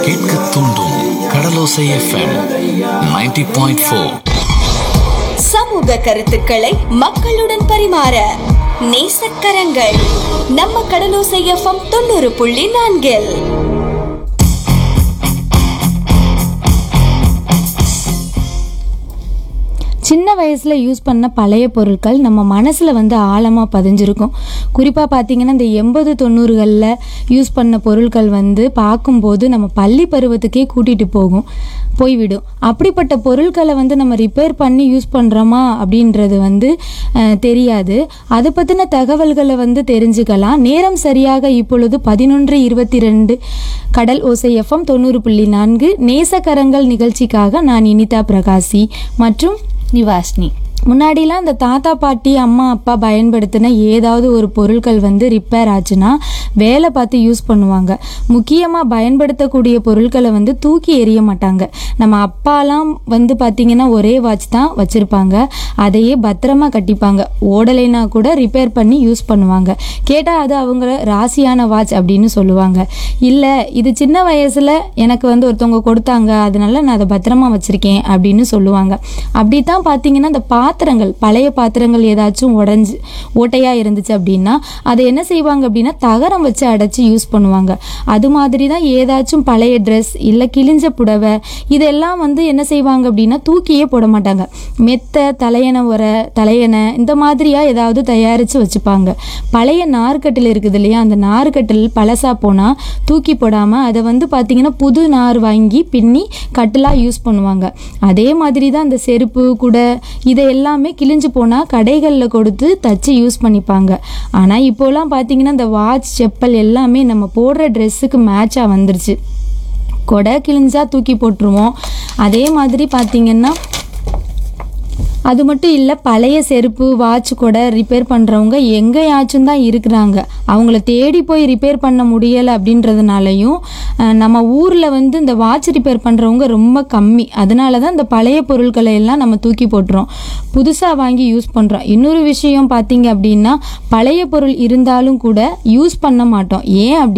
கேட்க தூண்டும் கடலோசை FM 90.4 point four சமூக கருத்துக்களை மக்களுடன் பரிமாற நேசக்கரங்கள் நம்ம கடலோசை எஃப்எம் தொண்ணூறு புள்ளி நான்கில் சின்ன வயசில் யூஸ் பண்ண பழைய பொருட்கள் நம்ம மனசில் வந்து ஆழமாக பதிஞ்சிருக்கும் குறிப்பாக பார்த்தீங்கன்னா இந்த எண்பது தொண்ணூறுகளில் யூஸ் பண்ண பொருட்கள் வந்து பார்க்கும்போது நம்ம பள்ளி பருவத்துக்கே கூட்டிகிட்டு போகும் போய்விடும் அப்படிப்பட்ட பொருட்களை வந்து நம்ம ரிப்பேர் பண்ணி யூஸ் பண்ணுறோமா அப்படின்றது வந்து அஹ், தெரியாது அதை பற்றின தகவல்களை வந்து தெரிஞ்சுக்கலாம் நேரம் சரியாக இப்பொழுது பதினொன்று இருபத்தி ரெண்டு கடல் ஓசை எஃப்எம் தொண்ணூறு புள்ளி நான்கு நேசக்கரங்கள் நிகழ்ச்சிக்காக நான் இனிதா பிரகாசி மற்றும் நிவாஸ்னி முன்னாடிலாம் இந்த தாத்தா பாட்டி அம்மா அப்பா பயன்படுத்தின ஏதாவது ஒரு பொருட்கள் வந்து ரிப்பேர் ஆச்சுன்னா வேலை பார்த்து யூஸ் பண்ணுவாங்க முக்கியமாக பயன்படுத்தக்கூடிய பொருட்களை வந்து தூக்கி எறிய மாட்டாங்க நம்ம அப்பாலாம் வந்து பார்த்திங்கன்னா ஒரே வாட்ச் தான் வச்சுருப்பாங்க அதையே பத்திரமா கட்டிப்பாங்க ஓடலைனா கூட ரிப்பேர் பண்ணி யூஸ் பண்ணுவாங்க கேட்டால் அது அவங்க ராசியான வாட்ச் அப்படின்னு சொல்லுவாங்க இல்லை இது சின்ன வயசில் எனக்கு வந்து ஒருத்தவங்க கொடுத்தாங்க அதனால நான் அதை பத்திரமா வச்சுருக்கேன் அப்படின்னு சொல்லுவாங்க அப்படி தான் பார்த்தீங்கன்னா இந்த பாத்திரங்கள் பழைய பாத்திரங்கள் ஏதாச்சும் உடஞ்சி ஓட்டையாக இருந்துச்சு அப்படின்னா அதை என்ன செய்வாங்க அப்படின்னா தகரம் வச்சு அடைச்சி யூஸ் பண்ணுவாங்க அது மாதிரி தான் ஏதாச்சும் பழைய ட்ரெஸ் இல்லை கிழிஞ்ச புடவை இதெல்லாம் வந்து என்ன செய்வாங்க அப்படின்னா தூக்கியே போட மாட்டாங்க மெத்த தலையணை உரை தலையணை இந்த மாதிரியாக ஏதாவது தயாரித்து வச்சுப்பாங்க பழைய நார்க்கட்டில் இருக்குது இல்லையா அந்த நார்க்கட்டில் பழசா போனால் தூக்கி போடாமல் அதை வந்து பார்த்திங்கன்னா புது நார் வாங்கி பின்னி கட்டிலாக யூஸ் பண்ணுவாங்க அதே மாதிரி தான் இந்த செருப்பு குடை இதை எல்லாமே கிழிஞ்சு போனால் கடைகளில் கொடுத்து தச்சு யூஸ் பண்ணிப்பாங்க ஆனால் இப்போலாம் பார்த்தீங்கன்னா இந்த வாட்ச் செப்பல் எல்லாமே நம்ம போடுற ட்ரெஸ்ஸுக்கு மேட்சாக வந்துருச்சு கொடை கிழிஞ்சா தூக்கி போட்டுருவோம் அதே மாதிரி பார்த்தீங்கன்னா அது மட்டும் இல்லை பழைய செருப்பு வாட்ச் கூட ரிப்பேர் பண்ணுறவங்க எங்கேயாச்சும் தான் இருக்கிறாங்க அவங்கள தேடி போய் ரிப்பேர் பண்ண முடியலை அப்படின்றதுனாலையும் அஹ், நம்ம ஊரில் வந்து இந்த வாட்ச் ரிப்பேர் பண்ணுறவங்க ரொம்ப கம்மி அதனால தான் இந்த பழைய பொருட்களை எல்லாம் நம்ம தூக்கி போட்டுறோம் புதுசாக வாங்கி யூஸ் பண்ணுறோம் இன்னொரு விஷயம் பார்த்தீங்க அப்படின்னா பழைய பொருள் இருந்தாலும் கூட யூஸ் பண்ண மாட்டோம் ஏன் அப்படி